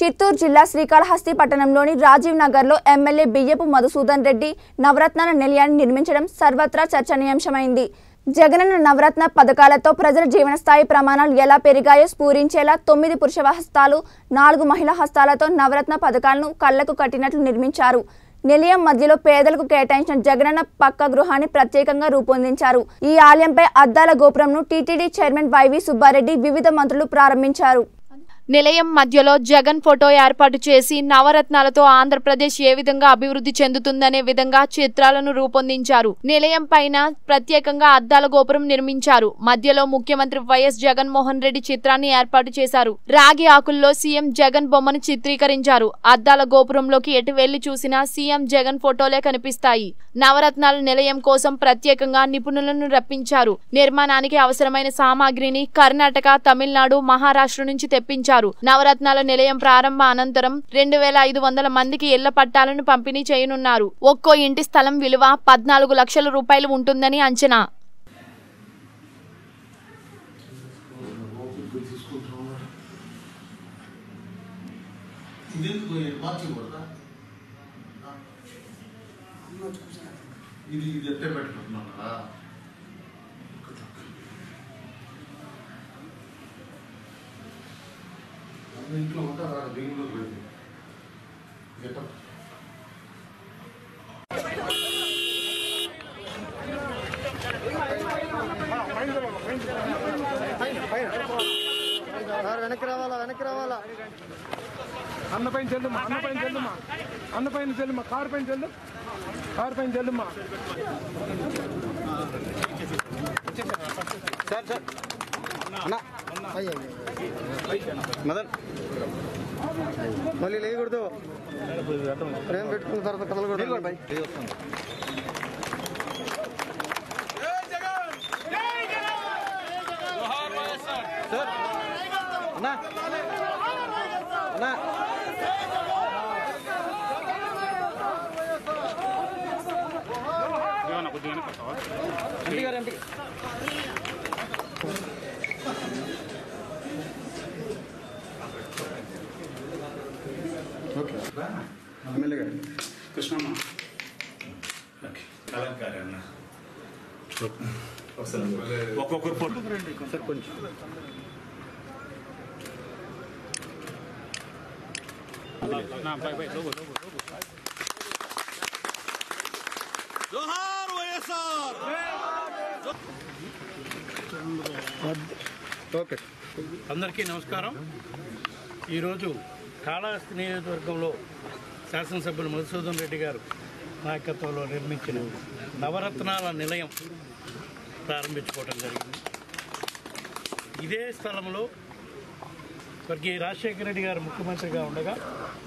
చిత్తూరు జిల్లా శ్రీకాళహస్తి పట్టణంలోని రాజీవ్ నగర్లో ఎమ్మెల్యే బియ్యపు మధుసూదన్ రెడ్డి నవరత్నాల నిలయాన్ని నిర్మించడం సర్వత్రా చర్చనీయాంశమైంది జగనన్న నవరత్న పథకాలతో ప్రజల జీవనస్థాయి ప్రమాణాలు ఎలా పెరిగాయో స్ఫూరించేలా తొమ్మిది పురుష హస్తాలు నాలుగు మహిళా హస్తాలతో నవరత్న పథకాలను కళ్లకు కట్టినట్లు నిర్మించారు నిలయం మధ్యలో పేదలకు కేటాయించిన జగనన్న పక్క గృహాన్ని ప్రత్యేకంగా రూపొందించారు ఈ ఆలయంపై అద్దాల గోపురంను టీటీడీ చైర్మన్ వైవి సుబ్బారెడ్డి వివిధ మంత్రులు ప్రారంభించారు నిలయం మధ్యలో జగన్ ఫోటో ఏర్పాటు చేసి నవరత్నాలతో ఆంధ్రప్రదేశ్ ఏ విధంగా అభివృద్ధి చెందుతుందనే విధంగా చిత్రాలను రూపొందించారు నిలయం పైన ప్రత్యేకంగా అద్దాల గోపురం నిర్మించారు మధ్యలో ముఖ్యమంత్రి వైఎస్ జగన్మోహన్ రెడ్డి చిత్రాన్ని ఏర్పాటు చేశారు రాగి ఆకుల్లో సీఎం జగన్ బొమ్మను చిత్రీకరించారు అద్దాల గోపురంలోకి ఎటు వెళ్లి చూసినా సీఎం జగన్ ఫోటోలే కనిపిస్తాయి నవరత్నాల నిలయం కోసం ప్రత్యేకంగా నిపుణులను రప్పించారు నిర్మాణానికి అవసరమైన సామాగ్రిని కర్ణాటక తమిళనాడు మహారాష్ట్ర నుంచి తెప్పించారు నవరత్నాల నిలయం ప్రారంభ అనంతరం రెండు వేల ఐదు వందల మందికి ఇళ్ల పట్టాలను పంపిణీ చేయనున్నారు ఒక్కో ఇంటి స్థలం విలువ పద్నాలుగు లక్షల రూపాయలు ఉంటుందని అంచనా ಇದೆಂದು మార్చకూడదా ఇది ఇది ఎట్టే పెట్టుకుంటున్నారా ఇంట్లో ఉంటారా బెంగళూరు వెళ్ళి గెటప్ సార్ వెనక్కి రావాలా వెనక్కి రావాలా అన్న పైన చెల్లుమా అన్న పైన చెల్లుమా అన్న పైన చెల్లుమా కారు పైన చెల్లు కారు పైన చెల్లుమా సార్ సార్ అన్న అయ్యి మదన్ మళ్ళీ లేయకూడదు ప్రేమ పెట్టుకున్న తర్వాత కదలకూడదు సార్ అన్నా అన్నా ఎంపీ గారు ఎంపీ ఓకే ఎమ్మెల్యే గారు కృష్ణమ్మ ఓకే కలంకారీ అన్న వస్తాను ఒక్కొక్కరు ఫోటో సార్ కొంచెం ఓకే అందరికీ నమస్కారం ఈరోజు కాళహస్తి నియోజకవర్గంలో శాసనసభ్యులు మధుసూదన్ రెడ్డి గారు నాయకత్వంలో నిర్మించిన నవరత్నాల నిలయం ప్రారంభించుకోవడం జరిగింది ఇదే స్థలంలో స్వర్గీయ రాజశేఖర రెడ్డి గారు ముఖ్యమంత్రిగా ఉండగా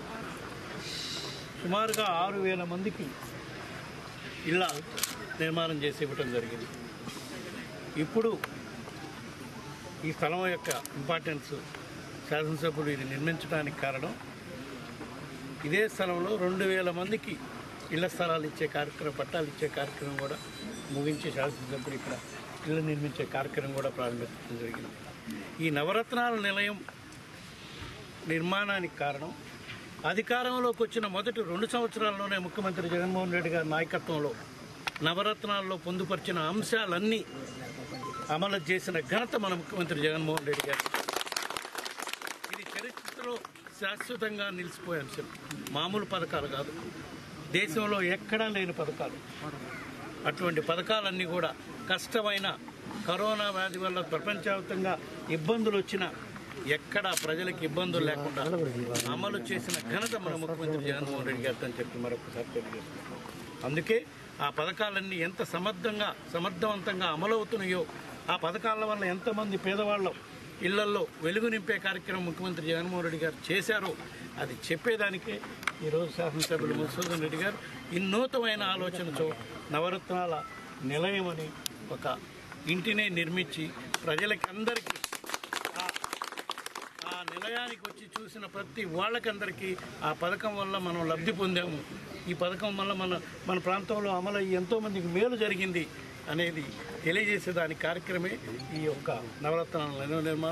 సుమారుగా ఆరు వేల మందికి ఇళ్ళ నిర్మాణం చేసి ఇవ్వటం జరిగింది ఇప్పుడు ఈ స్థలం యొక్క ఇంపార్టెన్స్ శాసనసభ్యుడు ఇది నిర్మించడానికి కారణం ఇదే స్థలంలో రెండు వేల మందికి ఇళ్ల స్థలాలు ఇచ్చే కార్యక్రమం పట్టాలు ఇచ్చే కార్యక్రమం కూడా ముగించి శాసనసభ్యుడు ఇక్కడ ఇల్లు నిర్మించే కార్యక్రమం కూడా ప్రారంభించడం జరిగింది ఈ నవరత్నాల నిలయం నిర్మాణానికి కారణం అధికారంలోకి వచ్చిన మొదటి రెండు సంవత్సరాల్లోనే ముఖ్యమంత్రి జగన్మోహన్ రెడ్డి గారి నాయకత్వంలో నవరత్నాల్లో పొందుపరిచిన అంశాలన్నీ అమలు చేసిన ఘనత మన ముఖ్యమంత్రి జగన్మోహన్ రెడ్డి గారు ఇది చరిత్రలో శాశ్వతంగా నిలిచిపోయే అంశం మామూలు పథకాలు కాదు దేశంలో ఎక్కడా లేని పథకాలు అటువంటి పథకాలన్నీ కూడా కష్టమైన కరోనా వ్యాధి వల్ల ప్రపంచవ్యాప్తంగా ఇబ్బందులు వచ్చినా ఎక్కడా ప్రజలకు ఇబ్బందులు లేకుండా అమలు చేసిన ఘనత మన ముఖ్యమంత్రి జగన్మోహన్ రెడ్డి గారితో అని చెప్పి మరొకసారి తెలియజేస్తున్నాం అందుకే ఆ పథకాలన్నీ ఎంత సమర్థంగా సమర్థవంతంగా అమలవుతున్నాయో ఆ పథకాల వల్ల ఎంతమంది పేదవాళ్ళం ఇళ్లల్లో వెలుగు నింపే కార్యక్రమం ముఖ్యమంత్రి జగన్మోహన్ రెడ్డి గారు చేశారో అది చెప్పేదానికే ఈరోజు శాసనసభ్యులు మధుసూదన్ రెడ్డి గారు ఇన్నూతమైన ఆలోచనతో నవరత్నాల నిలయం అని ఒక ఇంటినే నిర్మించి ప్రజలకి అందరికీ ఆ- ఆ నిలయానికి వచ్చి చూసిన ప్రతి వాళ్ళకందరికీ ఆ పథకం వల్ల మనం లబ్ధి పొందాము ఈ పథకం వల్ల మన మన ప్రాంతంలో అమలు అయ్యి ఎంతోమందికి మేలు జరిగింది అనేది తెలియజేసే దాని కార్యక్రమే ఈ యొక్క నవరత్నాల నిలయ నిర్మాణం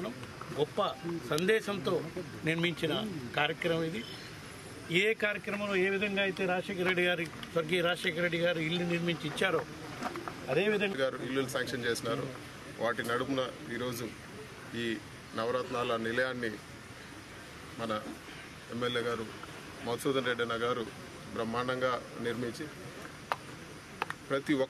గొప్ప సందేశంతో నిర్మించిన కార్యక్రమం ఇది ఏ కార్యక్రమంలో ఏ విధంగా అయితే రాజశేఖర రెడ్డి గారి స్వర్గీయ రాజశేఖర రెడ్డి గారు ఇల్లు నిర్మించి ఇచ్చారో అదేవిధంగా గారు ఇల్లులు శాంక్షన్ చేసినారు వాటి నడుమున ఈరోజు ఈ నవరత్నాల నిలయాన్ని మన ఎమ్మెల్యే గారు మధుసూదన్ రెడ్డి అన్న గారు బ్రహ్మాండంగా నిర్మించి ప్రతి ఒక్క